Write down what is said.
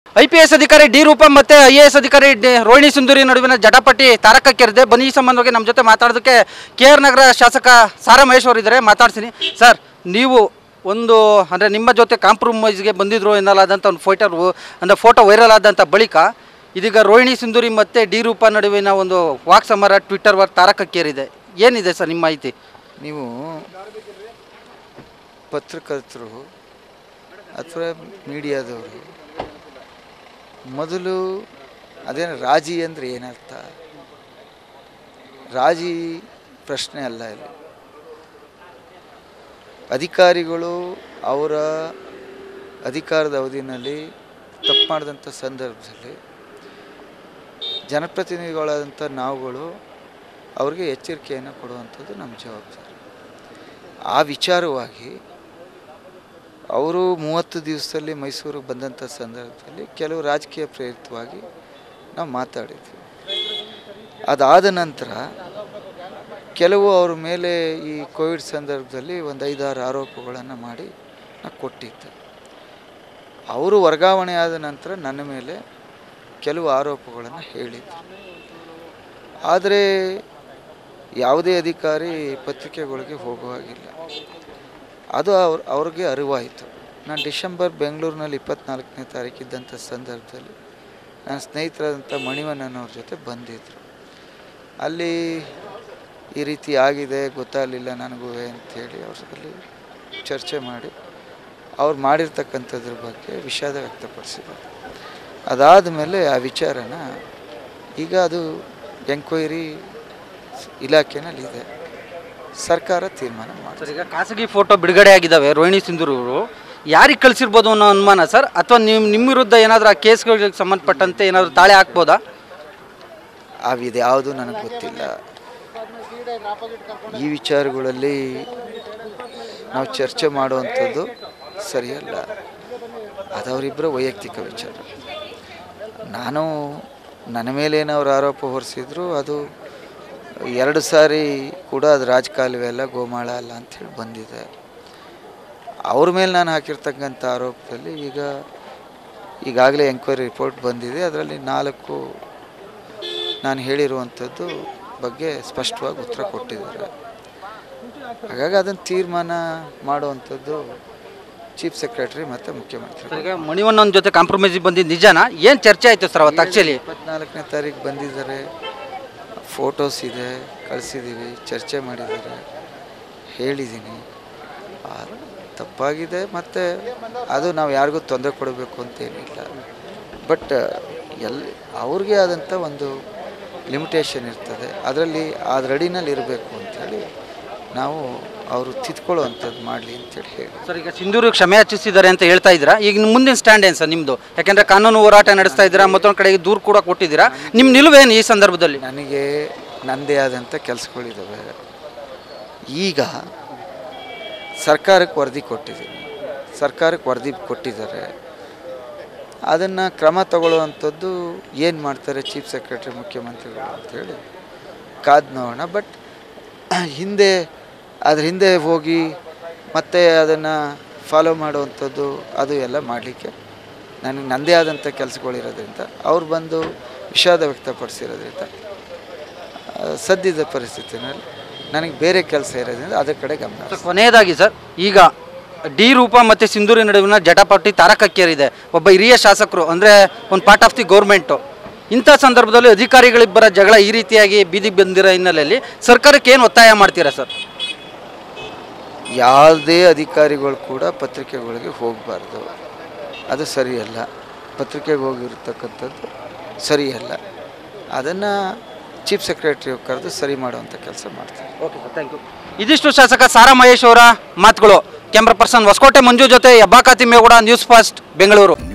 I P S ಅಧಿಕಾರಿ D Roopa ಮತ್ತೆ I A S ಅಧಿಕಾರಿ ಡಿ- ರೋಹಿಣಿ ಸುಂದರಿ ನಡುವಿನ ಜಟಾಪಟಿ ತಾರಕಕ್ಕೇರಿದೆ ಬನ್ನಿ ಈ ಸಂಬಂಧವಾಗಿ ನಮ್ಮ ಜೊತೆ ಮಾತಾಡೋದಕ್ಕೆ ಕೆ ಆರ್ ನಗರ ಶಾಸಕ ಸಾರಾ ಮಹೇಶ್ ಅವರು ಇದ್ದಾರೆ ಮಾತಾಡ್ತೀನಿ ಸರ್ ನೀವು ಒಂದು ಅಂದರೆ ನಿಮ್ಮ ಜೊತೆ ಕಾಂಪ್ರಮೈಸ್ಗೆ ಬಂದಿದ್ರು ಎನ್ನಲಾದಂಥ ಒಂದು ಫೋಟೋ ಅಂದರೆ ಫೋಟೋ ವೈರಲ್ ಆದಂಥ ಬಳಿಕ ಇದೀಗ ರೋಹಿಣಿ ಸುಂದರಿ ಮತ್ತು ಡಿ ರೂಪ ನಡುವಿನ ಒಂದು ವಾಕ್ ಸಮರ ಟ್ವಿಟ್ಟರ್ ವರ್ಕ್ ತಾರಕಕ್ಕೇರಿದೆ ಏನಿದೆ ಸರ್ ನಿಮ್ಮ ಮಾಹಿತಿ ನೀವು ಪತ್ರಕರ್ತರು ಅಥವಾ ಮೀಡಿಯಾದವರು ಮೊದಲು ಅದೇನು ರಾಜಿ ಅಂದರೆ ಏನರ್ಥ ರಾಜಿ ಪ್ರಶ್ನೆ ಅಲ್ಲ ಇಲ್ಲಿ ಅಧಿಕಾರಿಗಳು ಅವರ ಅಧಿಕಾರದ ಅವಧಿನಲ್ಲಿ ತಪ್ಪು ಮಾಡಿದಂಥ ಸಂದರ್ಭದಲ್ಲಿ ಜನಪ್ರತಿನಿಧಿಗಳಾದಂಥ ನಾವುಗಳು ಅವ್ರಿಗೆ ಎಚ್ಚರಿಕೆಯನ್ನು ಕೊಡುವಂಥದ್ದು ನಮ್ಮ ಜವಾಬ್ದಾರಿ ಆ ವಿಚಾರವಾಗಿ ಅವರು ಮೂವತ್ತು ದಿವಸದಲ್ಲಿ ಮೈಸೂರಿಗೆ ಬಂದಂಥ ಸಂದರ್ಭದಲ್ಲಿ ಕೆಲವು ರಾಜಕೀಯ ಪ್ರೇರಿತವಾಗಿ ನಾವು ಮಾತಾಡಿದ್ವಿ ಅದಾದ ನಂತರ ಕೆಲವು ಅವ್ರ ಮೇಲೆ ಈ ಕೋವಿಡ್ ಸಂದರ್ಭದಲ್ಲಿ ಒಂದು ಐದಾರು ಆರೋಪಗಳನ್ನು ಮಾಡಿ ನಾವು ಕೊಟ್ಟಿದ್ದೆ ಅವರು ವರ್ಗಾವಣೆ ಆದ ನಂತರ ನನ್ನ ಮೇಲೆ ಕೆಲವು ಆರೋಪಗಳನ್ನು ಹೇಳಿದ್ರು ಆದರೆ ಯಾವುದೇ ಅಧಿಕಾರಿ ಪತ್ರಿಕೆಗಳಿಗೆ ಹೋಗುವಾಗಿಲ್ಲ ಅದು ಅವ್ರ ಅವ್ರಿಗೆ ಅರಿವಾಯಿತು ನಾನು ಡಿಸೆಂಬರ್ ಬೆಂಗಳೂರಿನಲ್ಲಿ ಇಪ್ಪತ್ನಾಲ್ಕನೇ ತಾರೀಕಿದ್ದಂಥ ಸಂದರ್ಭದಲ್ಲಿ ನನ್ನ ಸ್ನೇಹಿತರಾದಂಥ ಮಣಿವಣ್ಣನವ್ರ ಜೊತೆ ಬಂದಿದ್ದರು ಅಲ್ಲಿ ಈ ರೀತಿ ಆಗಿದೆ ಗೊತ್ತಾಗಲಿಲ್ಲ ನನಗೂ ಅಂಥೇಳಿ ಅವ್ರಲ್ಲಿ ಚರ್ಚೆ ಮಾಡಿ ಅವ್ರು ಮಾಡಿರ್ತಕ್ಕಂಥದ್ರ ಬಗ್ಗೆ ವಿಷಾದ ವ್ಯಕ್ತಪಡಿಸಿದ್ದಾರೆ ಅದಾದ ಮೇಲೆ ಆ ವಿಚಾರನ ಈಗ ಅದು ಎಂಕ್ವೈರಿ ಇಲಾಖೆನಲ್ಲಿದೆ ಸರ್ಕಾರ ತೀರ್ಮಾನ ಮಾಡಿ ಸರ್ ಈಗ ಖಾಸಗಿ ಫೋಟೋ ಬಿಡುಗಡೆ ಆಗಿದ್ದಾವೆ ರೋಹಿಣಿ ಸಿಂಧೂರು ಅವರು ಯಾರಿಗೆ ಕಳಿಸಿರ್ಬೋದು ಅನ್ನೋ ಅನುಮಾನ ಸರ್ ಅಥವಾ ನಿಮ್ಮ ನಿಮ್ಮ ವಿರುದ್ಧ ಏನಾದರೂ ಆ ಕೇಸ್ಗಳಿಗೆ ಸಂಬಂಧಪಟ್ಟಂತೆ ಏನಾದರೂ ತಾಳೆ ಹಾಕ್ಬೋದಾ ಅವಿದು ಯಾವುದು ನನಗೆ ಗೊತ್ತಿಲ್ಲ ಈ ವಿಚಾರಗಳಲ್ಲಿ ನಾವು ಚರ್ಚೆ ಮಾಡುವಂಥದ್ದು ಸರಿಯಲ್ಲ ಅದು ಅವರಿಬ್ಬರ ವೈಯಕ್ತಿಕ ವಿಚಾರ ನಾನು ನನ್ನ ಮೇಲೇನು ಅವ್ರು ಆರೋಪ ಹೊರಿಸಿದ್ರು ಅದು ಎರಡು ಸಾರಿ ಕೂಡ ಅದು ರಾಜಕಾಲುವೆ ಅಲ್ಲ ಗೋಮಾಳ ಅಲ್ಲ ಅಂಥೇಳಿ ಬಂದಿದೆ ಅವ್ರ ಮೇಲೆ ನಾನು ಹಾಕಿರ್ತಕ್ಕಂಥ ಆರೋಪದಲ್ಲಿ ಈಗ ಈಗಾಗಲೇ ಎಂಕ್ವೈರಿ ರಿಪೋರ್ಟ್ ಬಂದಿದೆ ಅದರಲ್ಲಿ ನಾಲ್ಕು ನಾನು ಹೇಳಿರುವಂಥದ್ದು ಬಗ್ಗೆ ಸ್ಪಷ್ಟವಾಗಿ ಉತ್ತರ ಕೊಟ್ಟಿದ್ದಾರೆ ಹಾಗಾಗಿ ಅದನ್ನು ತೀರ್ಮಾನ ಮಾಡುವಂಥದ್ದು ಚೀಫ್ ಸೆಕ್ರೆಟರಿ ಮತ್ತು ಮುಖ್ಯಮಂತ್ರಿ ಸರ್ ಈಗ ಮಣಿವಣ್ಣನ ಜೊತೆ ಕಾಂಪ್ರಮೈಸಿಗೆ ಬಂದಿದ್ದು ನಿಜನಾ ಏನು ಚರ್ಚೆ ಆಯಿತು ಸರ್ ಅವತ್ತು ಆ್ಯಕ್ಚುಲಿ ಇಪ್ಪತ್ನಾಲ್ಕನೇ ತಾರೀಕು ಬಂದಿದ್ದಾರೆ ಫೋಟೋಸ್ ಇದೆ ಕಳಿಸಿದ್ದೀವಿ ಚರ್ಚೆ ಮಾಡಿದ್ದಾರೆ ಹೇಳಿದ್ದೀನಿ ಆ, ತಪ್ಪಾಗಿದೆ ಮತ್ತು ಅದು ನಾವು ಯಾರಿಗೂ ತೊಂದರೆ ಕೊಡಬೇಕು ಅಂತೇನಿಲ್ಲ ಬಟ್ ಎಲ್ಲಿ ಅವ್ರಿಗೆ ಆದಂಥ ಒಂದು ಲಿಮಿಟೇಷನ್ ಇರ್ತದೆ ಅದರಲ್ಲಿ ಅದ್ರ ಅಡಿನಲ್ಲಿ ಇರಬೇಕು ಅಂಥೇಳಿ ನಾವು ಅವರು ತಿದ್ಕೊಳ್ಳುವಂಥದ್ದು ಮಾಡಲಿ ಅಂತೇಳಿ ಹೇಳಿ ಸರ್ ಈಗ ಸಿಂಧೂರು ಕ್ಷಮೆ ಯಾಚಿಸಿದ್ದಾರೆ ಅಂತ ಹೇಳ್ತಾ ಇದ್ದೀರಾ ಈಗ ನಿಮ್ಮ ಮುಂದಿನ ಸ್ಟ್ಯಾಂಡ್ ಏನು ಸರ್ ನಿಮ್ಮದು ಯಾಕೆಂದರೆ ಕಾನೂನು ಹೋರಾಟ ನಡೆಸ್ತಾ ಇದ್ದೀರಾ ಮತ್ತೊಂದು ಕಡೆಗೆ ದೂರು ಕೂಡ ಕೊಟ್ಟಿದ್ದೀರಾ ನಿಮ್ಮ ನಿಲುವೇನು ಈ ಸಂದರ್ಭದಲ್ಲಿ ನನಗೆ ನನ್ನದೇ ಆದಂಥ ಕೆಲಸಗಳಿದ್ದಾವೆ ಈಗ ಸರ್ಕಾರಕ್ಕೆ ವರದಿ ಕೊಟ್ಟಿದ್ದೀನಿ ಸರ್ಕಾರಕ್ಕೆ ವರದಿ ಕೊಟ್ಟಿದ್ದಾರೆ ಅದನ್ನು ಕ್ರಮ ತಗೊಳ್ಳುವಂಥದ್ದು ಏನು ಮಾಡ್ತಾರೆ ಚೀಫ್ ಸೆಕ್ರೆಟರಿ ಮುಖ್ಯಮಂತ್ರಿಗಳು ಅಂಥೇಳಿ ಕಾದು ನೋಡೋಣ ಬಟ್ ಹಿಂದೆ ಅದ್ರ ಹಿಂದೆ ಹೋಗಿ ಮತ್ತೆ ಅದನ್ನು ಫಾಲೋ ಮಾಡುವಂಥದ್ದು ಅದು ಎಲ್ಲ ಮಾಡಲಿಕ್ಕೆ ನನಗೆ ನನ್ನದೇ ಆದಂಥ ಕೆಲಸಗಳಿರೋದ್ರಿಂದ ಅವ್ರು ಬಂದು ವಿಷಾದ ವ್ಯಕ್ತಪಡಿಸಿರೋದ್ರಿಂದ ಆ, ಸದ್ಯದ ಪರಿಸ್ಥಿತಿನಲ್ಲಿ ನನಗೆ ಬೇರೆ ಕೆಲಸ ಇರೋದ್ರಿಂದ ಅದ್ರ ಕಡೆ ಗಮನ ಹರಿಸ್ತೀನಿ. ಸರ್, ಕೊನೆಯದಾಗಿ ಸರ್ ಈಗ ಡಿ ರೂಪ ಮತ್ತು ಸಿಂಧೂರಿ ನಡುವಿನ ಜಟಾಪಟಿ ತಾರಕಕ್ಕೇರಿದೆ ಒಬ್ಬ ಹಿರಿಯ ಶಾಸಕರು ಅಂದರೆ ಒಂದು ಪಾರ್ಟ್ ಆಫ್ ದಿ ಗೌರ್ಮೆಂಟು ಇಂಥ ಸಂದರ್ಭದಲ್ಲಿ ಅಧಿಕಾರಿಗಳಿಬ್ಬರ ಜಗಳ ಈ ರೀತಿಯಾಗಿ ಬೀದಿಗೆ ಬಂದಿರೋ ಹಿನ್ನೆಲೆಯಲ್ಲಿ ಸರ್ಕಾರಕ್ಕೆ ಏನು ಒತ್ತಾಯ ಮಾಡ್ತೀರಾ ಸರ್ ಯಾವುದೇ ಅಧಿಕಾರಿಗಳು ಕೂಡ ಪತ್ರಿಕೆಗಳಿಗೆ ಹೋಗಬಾರ್ದು ಅದು ಸರಿಯಲ್ಲ ಪತ್ರಿಕೆಗೆ ಹೋಗಿರ್ತಕ್ಕಂಥದ್ದು ಸರಿಯಲ್ಲ ಅದನ್ನು ಚೀಫ್ ಸೆಕ್ರೆಟರಿ ಕರೆದು ಸರಿ ಮಾಡುವಂಥ ಕೆಲಸ ಮಾಡ್ತಾರೆ ಓಕೆ ಸರ್ ಥ್ಯಾಂಕ್ ಯು ಇದಿಷ್ಟು ಶಾಸಕ ಸಾರಾ ಮಹೇಶ್ ಅವರ ಮಾತುಗಳು ಕ್ಯಾಮ್ರಾ ಪರ್ಸನ್ ಹೊಸಕೋಟೆ ಮಂಜು ಜೊತೆ ಹೆಬ್ಬಾಕ ತಿಮ್ಮೇಗೌಡ ನ್ಯೂಸ್ ಫಾಸ್ಟ್ ಬೆಂಗಳೂರು